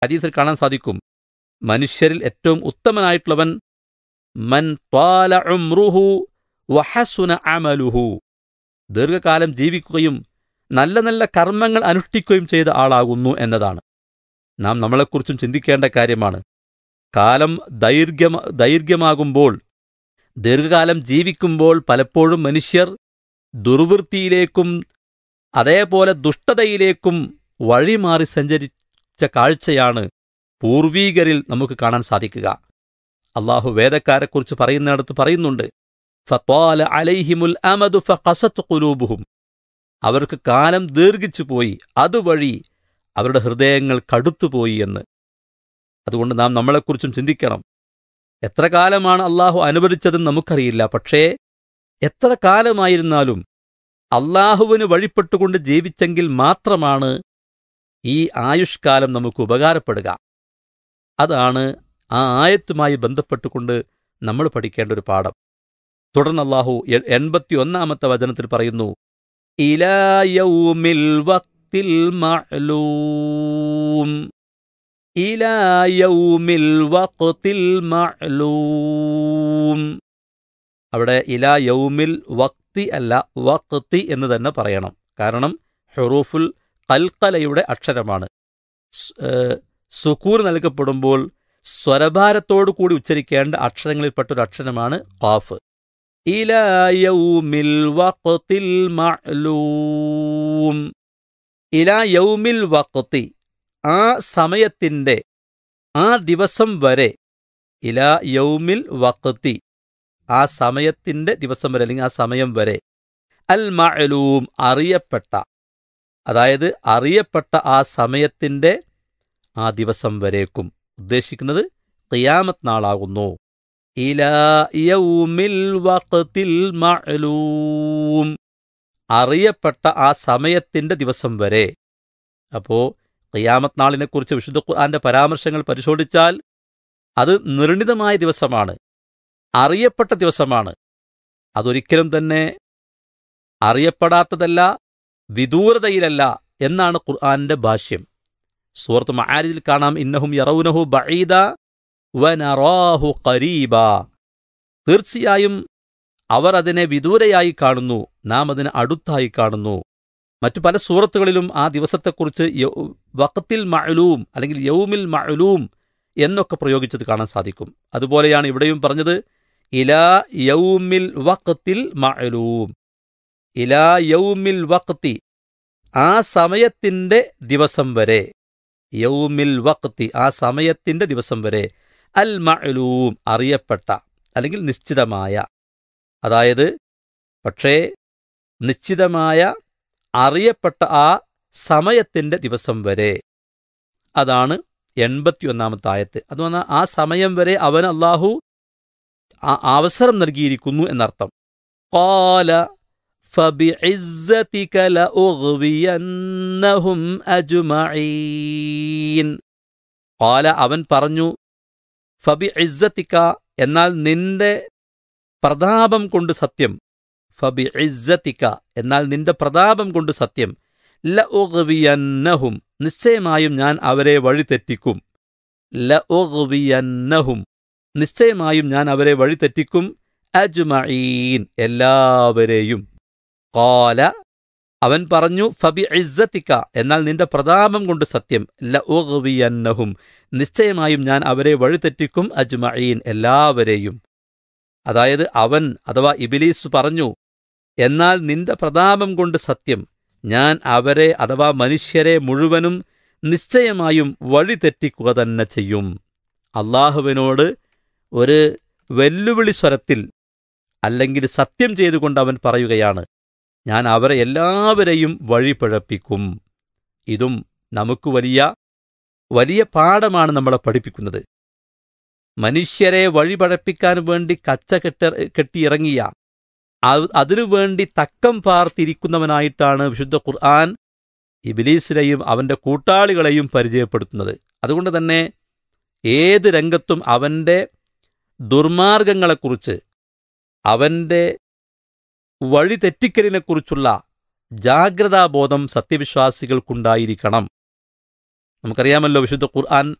ഹദീസിൽ കാണാൻ സാധിക്കും മനുഷ്യരിൽ ഏറ്റവും ഉത്തമനായിട്ടുള്ളവൻ മൻ ത്വാല ഉംറുഹു വഹസുന അമലുഹു ദീർഘകാലം ജീവിക്കുകയും നല്ല നല്ല കർമ്മങ്ങൾ അനുഷ്ഠിക്കുകയും ചെയ്ത ആളാകുന്നു എന്നതാണ് നാം നമ്മളെക്കുറിച്ചും ചിന്തിക്കേണ്ട കാര്യമാണ് കാലം ദൈർഘ്യമ ദൈർഘ്യമാകുമ്പോൾ ദീർഘകാലം ജീവിക്കുമ്പോൾ പലപ്പോഴും മനുഷ്യർ ദുർവൃത്തിയിലേക്കും അതേപോലെ ദുഷ്ടതയിലേക്കും വഴിമാറി സഞ്ചരിച്ച കാഴ്ചയാണ് പൂർവീകരിൽ നമുക്ക് കാണാൻ സാധിക്കുക അള്ളാഹു വേദക്കാരെക്കുറിച്ച് പറയുന്നിടത്ത് പറയുന്നുണ്ട് ഫത്വാല അലൈഹിമുൽ അമദു ഫഖസത്ത് ഖുലൂബുഹും അവർക്ക് കാലം ദീർഘിച്ചു പോയി അതുവഴി അവരുടെ ഹൃദയങ്ങൾ കടുത്തുപോയി എന്ന് അതുകൊണ്ട് നാം നമ്മളെക്കുറിച്ചും ചിന്തിക്കണം എത്ര കാലമാണ് അള്ളാഹു അനുവദിച്ചതെന്ന് നമുക്കറിയില്ല പക്ഷേ എത്ര കാലമായിരുന്നാലും അള്ളാഹുവിന് വഴിപ്പെട്ടുകൊണ്ട് ജീവിച്ചെങ്കിൽ മാത്രമാണ് ഈ ആയുഷ്കാലം നമുക്ക് ഉപകാരപ്പെടുക അതാണ് ആ ആയത്തുമായി ബന്ധപ്പെട്ടുകൊണ്ട് നമ്മൾ പഠിക്കേണ്ട ഒരു പാഠം തുടർന്ന് അള്ളാഹു എൺപത്തി ഒന്നാമത്തെ വചനത്തിൽ പറയുന്നു ഇലായൗമിൽ വക്തിൽ മഅലൂം ഇലായൗമിൽ വക്തിൽ മഅലൂം അവിടെ ഇലാ യൗമിൽ വക്തി അല്ല വക്തി എന്ന് തന്നെ പറയണം കാരണം ഹെറൂഫുൽ കൽക്കലയുടെ അക്ഷരമാണ് സുക്കൂർ നൽകപ്പെടുമ്പോൾ സ്വരഭാരത്തോടു കൂടി ഉച്ചരിക്കേണ്ട അക്ഷരങ്ങളിൽപ്പെട്ട ഒരു അക്ഷരമാണ് ഖാഫ് ഇലായൗമിൽ വഖത്തിൽ മഅലൂം ഇലാ യൗമിൽ വഖത്തി ആ സമയത്തിന്റെ ആ ദിവസം വരെ ഇലാ യൗമിൽ വഖത്തി ആ സമയത്തിന്റെ ദിവസം വരെ അല്ലെങ്കിൽ ആ സമയം വരെ അൽ മഅലൂം അറിയപ്പെട്ട അതായത് അറിയപ്പെട്ട ആ സമയത്തിന്റെ ആ ദിവസം വരേക്കും ഉദ്ദേശിക്കുന്നത് ഖിയാമത്ത് നാളാകുന്നു ഇലാ യൗമിൽ വഖത്തിൽ മഅലൂം അറിയപ്പെട്ട ആ സമയത്തിന്റെ ദിവസം വരെ അപ്പോ ഖിയാമത്ത് നാളിനെക്കുറിച്ച് വിശുദ്ധ ഖുർആന്റെ പരാമർശങ്ങൾ പരിശോധിച്ചാൽ അത് നിർണിതമായ ദിവസമാണ് അറിയപ്പെട്ട ദിവസമാണ് അതൊരിക്കലും തന്നെ അറിയപ്പെടാത്തതല്ല വിദൂരതയിലല്ല എന്നാണ് ഖുർആന്റെ ഭാഷ്യം സൂറത്ത് മആരിജിൽ കാണാം ഇന്നഹും യറൗനഹു ബഈദ വനറാഹു ഖരീബ തീർച്ചയായും അവർ അതിനെ വിദൂരയായി കാണുന്നു നാം അതിനെ അടുത്തായി കാണുന്നു മറ്റു പല സൂറത്തുകളിലും ആ ദിവസത്തെക്കുറിച്ച് വക്കത്തിൽ മഅലൂം അല്ലെങ്കിൽ യൗമിൽ മഅലൂം എന്നൊക്കെ പ്രയോഗിച്ചത് കാണാൻ സാധിക്കും അതുപോലെയാണ് ഇവിടെയും പറഞ്ഞത് ഇലാ യൗമിൽ വക്കത്തിൽ മഅലൂം ഇലാ യൗമിൽ വക്തി ആ സമയത്തിന്റെ ദിവസം വരെ യൗമിൽ വക്തി ആ സമയത്തിന്റെ ദിവസം വരെ അൽ മഅലൂം അറിയപ്പെട്ട അല്ലെങ്കിൽ നിശ്ചിതമായ അതായത് പക്ഷേ നിശ്ചിതമായ അറിയപ്പെട്ട ആ സമയത്തിന്റെ ദിവസം വരെ അതാണ് എൺപത്തിയൊന്നാമത്തെ ആയത്ത് അത് പറഞ്ഞാൽ ആ സമയം വരെ അവൻ അള്ളാഹു അവസരം നൽകിയിരിക്കുന്നു എന്നർത്ഥം قال فبعزتك لأغوينهم أجمعين قال അവൻ പറഞ്ഞു ഫബി ഇസ്സത്തിക്ക എന്നാൽ നിന്റെ പ്രതാപം കൊണ്ട് സത്യം ഫബി ഇസ്സത്തിക്ക എന്നാൽ നിന്റെ പ്രതാപം കൊണ്ട് സത്യം ലഉഗ്വിയന്നഹും നിശ്ചയമായും ഞാൻ അവരെ വഴിതെറ്റിക്കും ലഉഗ്വിയന്നഹും നിശ്ചയമായും ഞാൻ അവരെ വഴിതെറ്റിക്കും അജ്മഈൻ എല്ലാവരെയും കോല അവൻ പറഞ്ഞു ഫബി ഇസ്സത്തിക്ക എന്നാൽ നിന്റെ പ്രതാപം കൊണ്ട് സത്യം ലഉഗ്വിയന്നഹും നിശ്ചയമായും ഞാൻ അവരെ വഴിതെറ്റിക്കും അജ്മഈൻ എല്ലാവരെയും അതായത് അവൻ അഥവാ ഇബിലീസ് പറഞ്ഞു എന്നാൽ നിന്റെ പ്രതാപം കൊണ്ട് സത്യം ഞാൻ അവരെ അഥവാ മനുഷ്യരെ മുഴുവനും നിശ്ചയമായും വഴിതെറ്റിക്കുക തന്നെ ചെയ്യും അള്ളാഹുവിനോട് ഒരു വെല്ലുവിളി സ്വരത്തിൽ അല്ലെങ്കിൽ സത്യം ചെയ്തുകൊണ്ട് അവൻ പറയുകയാണ് ഞാൻ അവരെ എല്ലാവരെയും വഴിപിഴപ്പിക്കും ഇതും നമുക്ക് വലിയ വലിയ പാഠമാണ് നമ്മളെ പഠിപ്പിക്കുന്നത് മനുഷ്യരെ വഴിപഴപ്പിക്കാൻ വേണ്ടി കച്ച കെട്ട കെട്ടിയിറങ്ങിയ അതിനുവേണ്ടി തക്കം പാർത്തിരിക്കുന്നവനായിട്ടാണ് വിശുദ്ധ ഖുർആൻ ഇബിലീസിനെയും അവന്റെ കൂട്ടാളികളെയും പരിചയപ്പെടുത്തുന്നത് അതുകൊണ്ട് തന്നെ ഏത് രംഗത്തും അവന്റെ ദുർമാർഗങ്ങളെക്കുറിച്ച് അവന്റെ വഴിതെറ്റിക്കലിനെക്കുറിച്ചുള്ള ജാഗ്രതാബോധം സത്യവിശ്വാസികൾക്കുണ്ടായിരിക്കണം നമുക്കറിയാമല്ലോ വിശുദ്ധ ഖുർആൻ